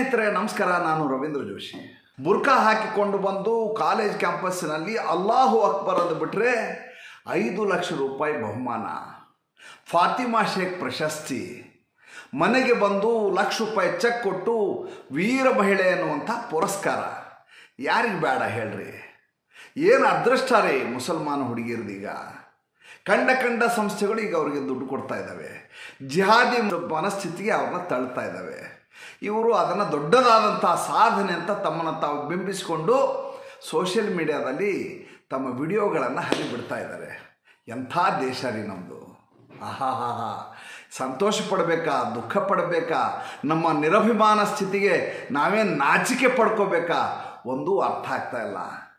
ಸ್ನೇಹಿತರೆ ನಮಸ್ಕಾರ ನಾನು ರವೀಂದ್ರ ಜೋಶಿ ಬುರ್ಕಾ ಹಾಕಿಕೊಂಡು ಬಂದು ಕಾಲೇಜ್ ಕ್ಯಾಂಪಸ್ಸಿನಲ್ಲಿ ಅಲ್ಲಾಹು ಅಕ್ಬರ್ ಅಂದು ಬಿಟ್ಟರೆ ಐದು ಲಕ್ಷ ರೂಪಾಯಿ ಬಹುಮಾನ ಫಾತಿಮಾ ಶೇಖ್ ಪ್ರಶಸ್ತಿ ಮನೆಗೆ ಬಂದು ಲಕ್ಷ ರೂಪಾಯಿ ಚೆಕ್ ಕೊಟ್ಟು ವೀರ ಮಹಿಳೆ ಅನ್ನುವಂಥ ಪುರಸ್ಕಾರ ಯಾರಿಗೆ ಬೇಡ ಹೇಳ್ರಿ ಏನು ಅದೃಷ್ಟ ರೀ ಮುಸಲ್ಮಾನ ಹುಡುಗಿರ್ದೀಗ ಕಂಡ ಕಂಡ ಸಂಸ್ಥೆಗಳು ಈಗ ಅವರಿಗೆ ದುಡ್ಡು ಕೊಡ್ತಾ ಇದ್ದಾವೆ ಜಿಹಾದಿ ಮನಸ್ಥಿತಿಗೆ ಅವ್ರನ್ನ ತಳ್ತಾ ಇದ್ದಾವೆ ಇವರು ಅದನ್ನು ದೊಡ್ಡದಾದಂಥ ಸಾಧನೆ ಅಂತ ತಮ್ಮನ್ನು ತಾವು ಬಿಂಬಿಸಿಕೊಂಡು ಸೋಷಿಯಲ್ ಮೀಡಿಯಾದಲ್ಲಿ ತಮ್ಮ ವಿಡಿಯೋಗಳನ್ನು ಹರಿಬಿಡ್ತಾ ಇದ್ದಾರೆ ಎಂಥ ದೇಶ ರೀ ನಮ್ಮದು ಆಹಾ ಸಂತೋಷ ಪಡಬೇಕಾ ದುಃಖ ಪಡಬೇಕಾ ನಮ್ಮ ನಿರಭಿಮಾನ ಸ್ಥಿತಿಗೆ ನಾವೇ ನಾಚಿಕೆ ಪಡ್ಕೋಬೇಕಾ ಒಂದೂ ಅರ್ಥ ಆಗ್ತಾ ಇಲ್ಲ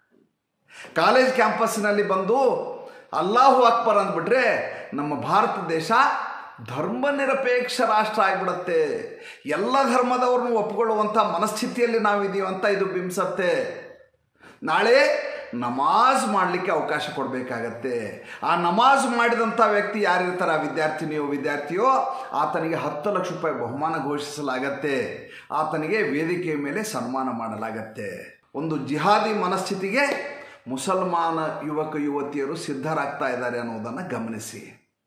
ಕಾಲೇಜ್ ಕ್ಯಾಂಪಸ್ಸಿನಲ್ಲಿ ಬಂದು ಅಲ್ಲಾಹು ಅಕ್ಬರ್ ಅಂದ್ಬಿಟ್ರೆ ನಮ್ಮ ಭಾರತ ದೇಶ ಧರ್ಮ ನಿರಪೇಕ್ಷ ರಾಷ್ಟ್ರ ಆಗಿಬಿಡುತ್ತೆ ಎಲ್ಲ ಧರ್ಮದವ್ರನ್ನು ಒಪ್ಪಿಕೊಳ್ಳುವಂಥ ಮನಸ್ಥಿತಿಯಲ್ಲಿ ನಾವಿದ್ದೀವಿ ಅಂತ ಇದು ಬಿಂಬಿಸತ್ತೆ ನಾಳೆ ನಮಾಜ್ ಮಾಡಲಿಕ್ಕೆ ಅವಕಾಶ ಕೊಡಬೇಕಾಗತ್ತೆ ಆ ನಮಾಜ್ ಮಾಡಿದಂಥ ವ್ಯಕ್ತಿ ಯಾರಿರ್ತಾರೆ ಆ ವಿದ್ಯಾರ್ಥಿನಿಯೋ ವಿದ್ಯಾರ್ಥಿಯೋ ಆತನಿಗೆ ಹತ್ತು ಲಕ್ಷ ರೂಪಾಯಿ ಬಹುಮಾನ ಘೋಷಿಸಲಾಗತ್ತೆ ಆತನಿಗೆ ವೇದಿಕೆಯ ಮೇಲೆ ಸನ್ಮಾನ ಮಾಡಲಾಗತ್ತೆ ಒಂದು ಜಿಹಾದಿ ಮನಸ್ಥಿತಿಗೆ ಮುಸಲ್ಮಾನ ಯುವಕ ಯುವತಿಯರು ಸಿದ್ಧರಾಗ್ತಾ ಇದ್ದಾರೆ ಅನ್ನೋದನ್ನು ಗಮನಿಸಿ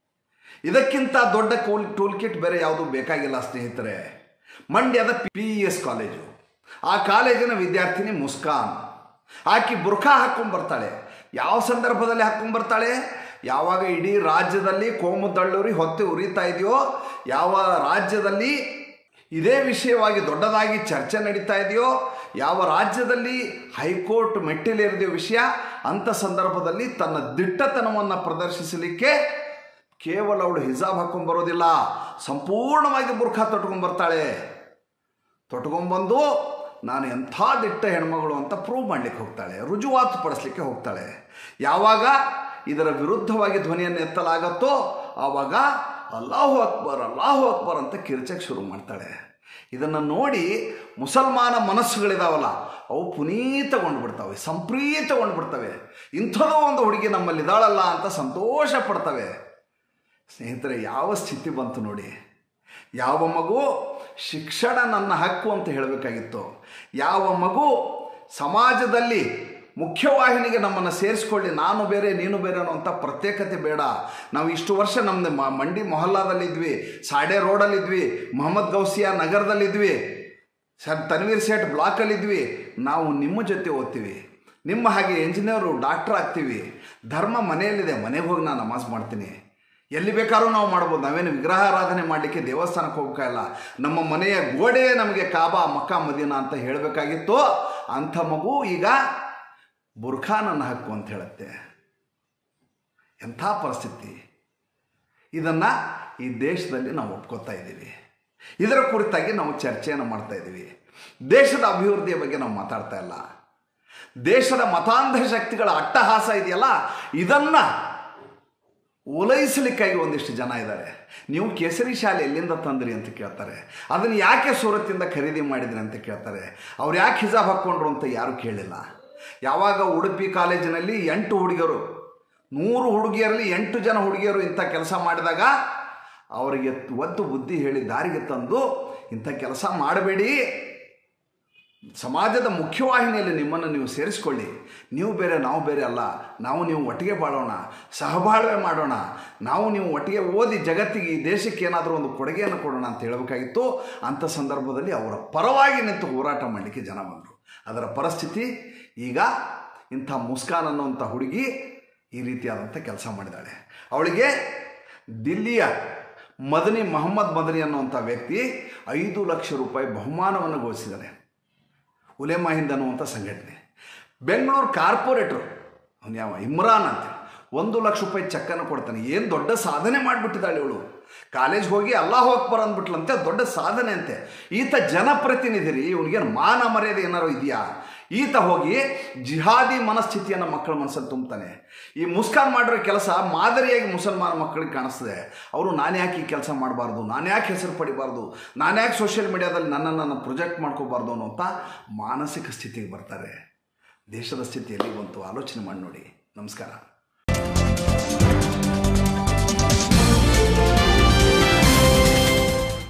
ಇದಕ್ಕಿಂತ ದೊಡ್ಡ ಕೂಲ್ ಟೂಲ್ ಕಿಟ್ ಬೇರೆ ಯಾವುದು ಬೇಕಾಗಿಲ್ಲ ಸ್ನೇಹಿತರೆ ಮಂಡ್ಯದ ಪಿ ಇ ಎಸ್ ಕಾಲೇಜು ಆ ಕಾಲೇಜಿನ ವಿದ್ಯಾರ್ಥಿನಿ ಮುಸ್ಕಾನ್ ಆಕಿ ಬುರ್ಖಾ ಹಾಕ್ಕೊಂಡು ಬರ್ತಾಳೆ ಯಾವ ಸಂದರ್ಭದಲ್ಲಿ ಹಾಕ್ಕೊಂಡು ಬರ್ತಾಳೆ ಯಾವಾಗ ಇಡೀ ರಾಜ್ಯದಲ್ಲಿ ಕೋಮು ದಳ್ಳೂರಿ ಹೊತ್ತೆ ಉರಿತಾ ಇದೆಯೋ ಯಾವ ರಾಜ್ಯದಲ್ಲಿ ಇದೇ ವಿಷಯವಾಗಿ ದೊಡ್ಡದಾಗಿ ಚರ್ಚೆ ನಡೀತಾ ಇದೆಯೋ ಯಾವ ರಾಜ್ಯದಲ್ಲಿ ಹೈಕೋರ್ಟ್ ಮೆಟ್ಟಿಲೇರಿದೆಯೋ ವಿಷಯ ಅಂಥ ಸಂದರ್ಭದಲ್ಲಿ ತನ್ನ ದಿಟ್ಟತನವನ್ನು ಪ್ರದರ್ಶಿಸಲಿಕ್ಕೆ ಕೇವಲ ಅವಳು ಹಿಜಾಬ್ ಹಾಕ್ಕೊಂಡು ಬರೋದಿಲ್ಲ ಸಂಪೂರ್ಣವಾಗಿ ಬುರ್ಖಾ ತೊಟ್ಕೊಂಡು ಬರ್ತಾಳೆ ತೊಟ್ಕೊಂಡ್ಬಂದು ನಾನು ಎಂಥ ದಿಟ್ಟ ಹೆಣ್ಮಗಳು ಅಂತ ಪ್ರೂವ್ ಮಾಡಲಿಕ್ಕೆ ಹೋಗ್ತಾಳೆ ರುಜುವಾತು ಪಡಿಸ್ಲಿಕ್ಕೆ ಹೋಗ್ತಾಳೆ ಯಾವಾಗ ಇದರ ವಿರುದ್ಧವಾಗಿ ಧ್ವನಿಯನ್ನು ಎತ್ತಲಾಗತ್ತೋ ಆವಾಗ ಅಲ್ಲಾಹು ಅಕ್ಬರ್ ಅಲ್ಲಾಹು ಅಕ್ಬರ್ ಅಂತ ಕಿರ್ಚಕ್ಕೆ ಶುರು ಮಾಡ್ತಾಳೆ ಇದನ್ನು ನೋಡಿ ಮುಸಲ್ಮಾನ ಮನಸ್ಸುಗಳಿದಾವಲ್ಲ ಅವು ಪುನೀತಗೊಂಡು ಬಿಡ್ತವೆ ಸಂಪ್ರೀತಗೊಂಡು ಬಿಡ್ತವೆ ಇಂಥದೋ ಒಂದು ಹುಡುಗಿ ನಮ್ಮಲ್ಲಿದ್ದಾಳಲ್ಲ ಅಂತ ಸಂತೋಷ ಪಡ್ತವೆ ಸ್ನೇಹಿತರೆ ಯಾವ ಸ್ಥಿತಿ ಬಂತು ನೋಡಿ ಯಾವ ಮಗು ಶಿಕ್ಷಣ ನನ್ನ ಹಕ್ಕು ಅಂತ ಹೇಳಬೇಕಾಗಿತ್ತು ಯಾವ ಮಗು ಸಮಾಜದಲ್ಲಿ ಮುಖ್ಯವಾಹಿನಿಗೆ ನಮ್ಮನ್ನು ಸೇರಿಸ್ಕೊಳ್ಳಿ ನಾನು ಬೇರೆ ನೀನು ಬೇರೆ ಅನ್ನೋಂಥ ಪ್ರತ್ಯೇಕತೆ ಬೇಡ ನಾವು ಇಷ್ಟು ವರ್ಷ ನಮ್ಮದು ಮ ಮಂಡಿ ಮೊಹಲ್ಲಾದಲ್ಲಿದ್ವಿ ಸಾಡೆ ರೋಡಲ್ಲಿದ್ವಿ ಮೊಹಮ್ಮದ್ ಗೌಸಿಯಾ ನಗರದಲ್ಲಿದ್ವಿ ಸರ್ ತನ್ವೀರ್ ಸೇಠ್ ಬ್ಲಾಕಲ್ಲಿದ್ವಿ ನಾವು ನಿಮ್ಮ ಜೊತೆ ಓದ್ತೀವಿ ನಿಮ್ಮ ಹಾಗೆ ಇಂಜಿನಿಯರು ಡಾಕ್ಟ್ರ್ ಆಗ್ತೀವಿ ಧರ್ಮ ಮನೆಯಲ್ಲಿದೆ ಮನೆಗೆ ಹೋಗಿ ನಾನು ನಮಾಜ್ ಮಾಡ್ತೀನಿ ಎಲ್ಲಿ ಬೇಕಾದ್ರೂ ನಾವು ಮಾಡ್ಬೋದು ನಾವೇನು ವಿಗ್ರಹಾರಾಧನೆ ಮಾಡಲಿಕ್ಕೆ ದೇವಸ್ಥಾನಕ್ಕೆ ಹೋಗ್ಬೇಕಾಗಿಲ್ಲ ನಮ್ಮ ಮನೆಯ ಗೋಡೆ ನಮಗೆ ಕಾಬಾ ಮಕ್ಕಾ ಮದೀನಾ ಅಂತ ಹೇಳಬೇಕಾಗಿತ್ತು ಅಂಥ ಮಗು ಈಗ ಬುರ್ಖಾ ನನ್ನ ಹಕ್ಕು ಅಂತ ಹೇಳುತ್ತೆ ಎಂಥ ಪರಿಸ್ಥಿತಿ ಇದನ್ನು ಈ ದೇಶದಲ್ಲಿ ನಾವು ಒಪ್ಕೋತಾ ಇದ್ದೀವಿ ಇದರ ಕುರಿತಾಗಿ ನಾವು ಚರ್ಚೆಯನ್ನು ಮಾಡ್ತಾ ಇದ್ದೀವಿ ದೇಶದ ಅಭಿವೃದ್ಧಿಯ ಬಗ್ಗೆ ನಾವು ಮಾತಾಡ್ತಾ ಇಲ್ಲ ದೇಶದ ಮತಾಂಧ ಶಕ್ತಿಗಳ ಅಟ್ಟಹಾಸ ಇದೆಯಲ್ಲ ಇದನ್ನು ಓಲೈಸಲಿಕ್ಕಾಗಿ ಒಂದಿಷ್ಟು ಜನ ಇದ್ದಾರೆ ನೀವು ಕೇಸರಿ ಶಾಲೆ ಎಲ್ಲಿಂದ ತಂದ್ರಿ ಅಂತ ಕೇಳ್ತಾರೆ ಅದನ್ನು ಯಾಕೆ ಸೂರತ್ತಿಂದ ಖರೀದಿ ಮಾಡಿದ್ರಿ ಅಂತ ಕೇಳ್ತಾರೆ ಅವ್ರು ಯಾಕೆ ಹಿಜಾಬ್ ಹಾಕ್ಕೊಂಡ್ರು ಅಂತ ಯಾರೂ ಕೇಳಿಲ್ಲ ಯಾವಾಗ ಉಡುಪಿ ಕಾಲೇಜಿನಲ್ಲಿ ಎಂಟು ಹುಡುಗಿಯರು ನೂರು ಹುಡುಗಿಯರಲ್ಲಿ ಎಂಟು ಜನ ಹುಡುಗಿಯರು ಇಂಥ ಕೆಲಸ ಮಾಡಿದಾಗ ಅವರಿಗೆ ಒದ್ದು ಬುದ್ಧಿ ಹೇಳಿ ದಾರಿಗೆ ತಂದು ಇಂಥ ಕೆಲಸ ಮಾಡಬೇಡಿ ಸಮಾಜದ ಮುಖ್ಯವಾಹಿನಿಯಲ್ಲಿ ನಿಮ್ಮನ್ನು ನೀವು ಸೇರಿಸ್ಕೊಳ್ಳಿ ನೀವು ಬೇರೆ ನಾವು ಬೇರೆ ಅಲ್ಲ ನಾವು ನೀವು ಒಟ್ಟಿಗೆ ಬಾಳೋಣ ಸಹಬಾಳ್ವೆ ಮಾಡೋಣ ನಾವು ನೀವು ಒಟ್ಟಿಗೆ ಓದಿ ಜಗತ್ತಿಗೆ ಈ ದೇಶಕ್ಕೆ ಏನಾದರೂ ಒಂದು ಕೊಡುಗೆಯನ್ನು ಕೊಡೋಣ ಅಂತ ಹೇಳಬೇಕಾಗಿತ್ತು ಅಂಥ ಸಂದರ್ಭದಲ್ಲಿ ಅವರ ಪರವಾಗಿ ನಿಂತು ಹೋರಾಟ ಮಾಡಲಿಕ್ಕೆ ಜನ ಬಂದರು ಅದರ ಪರಿಸ್ಥಿತಿ ಈಗ ಇಂಥ ಮುಸ್ಕಾನ್ ಅನ್ನುವಂಥ ಹುಡುಗಿ ಈ ರೀತಿಯಾದಂಥ ಕೆಲಸ ಮಾಡಿದ್ದಾಳೆ ಅವಳಿಗೆ ದಿಲ್ಲಿಯ ಮದನಿ ಮೊಹಮ್ಮದ್ ಮದನಿ ಅನ್ನುವಂಥ ವ್ಯಕ್ತಿ ಐದು ಲಕ್ಷ ರೂಪಾಯಿ ಬಹುಮಾನವನ್ನು ಘೋಷಿಸಿದ್ದಾರೆ ಉಲೆಮಾ ಹಿಂದ್ ಅನ್ನುವಂಥ ಸಂಘಟನೆ ಬೆಂಗಳೂರು ಕಾರ್ಪೊರೇಟ್ರು ಅವನು ಯಾವ ಇಮ್ರಾನ್ ಅಂತ ಒಂದು ಲಕ್ಷ ರೂಪಾಯಿ ಚೆಕ್ಕನ್ನು ಕೊಡ್ತಾನೆ ಏನು ದೊಡ್ಡ ಸಾಧನೆ ಮಾಡಿಬಿಟ್ಟಿದ್ದಾಳೆ ಇವಳು ಕಾಲೇಜ್ ಹೋಗಿ ಅಲ್ಲಾಹ್ ಅಕ್ಬರ್ ಅಂದ್ಬಿಟ್ಲಂತೆ ದೊಡ್ಡ ಸಾಧನೆ ಅಂತೆ ಈತ ಜನಪ್ರತಿನಿಧಿ ರೀ ಇವನಿಗೇನು ಮಾನ ಮರ್ಯಾದೆ ಏನಾರು ಇದೆಯಾ ಈತ ಹೋಗಿ ಜಿಹಾದಿ ಮನಸ್ಥಿತಿಯನ್ನು ಮಕ್ಕಳ ಮನಸ್ಸಲ್ಲಿ ತುಂಬ್ತಾನೆ ಈ ಮುಸ್ಕಾನ್ ಮಾಡಿರೋ ಕೆಲಸ ಮಾದರಿಯಾಗಿ ಮುಸಲ್ಮಾನ ಮಕ್ಕಳಿಗೆ ಕಾಣಿಸ್ತದೆ ಅವರು ನಾನು ಯಾಕೆ ಈ ಕೆಲಸ ಮಾಡಬಾರ್ದು ನಾನು ಯಾಕೆ ಹೆಸರು ಪಡಿಬಾರ್ದು ನಾನು ಯಾಕೆ ಸೋಷಿಯಲ್ ಮೀಡಿಯಾದಲ್ಲಿ ನನ್ನನ್ನು ನಾನು ಪ್ರೊಜೆಕ್ಟ್ ಮಾಡ್ಕೋಬಾರ್ದು ಅನ್ನೋಂಥ ಮಾನಸಿಕ ಸ್ಥಿತಿಗೆ ಬರ್ತಾರೆ ದೇಶದ ಸ್ಥಿತಿಯಲ್ಲಿ ಬಂತು ಆಲೋಚನೆ ಮಾಡಿ ನೋಡಿ ನಮಸ್ಕಾರ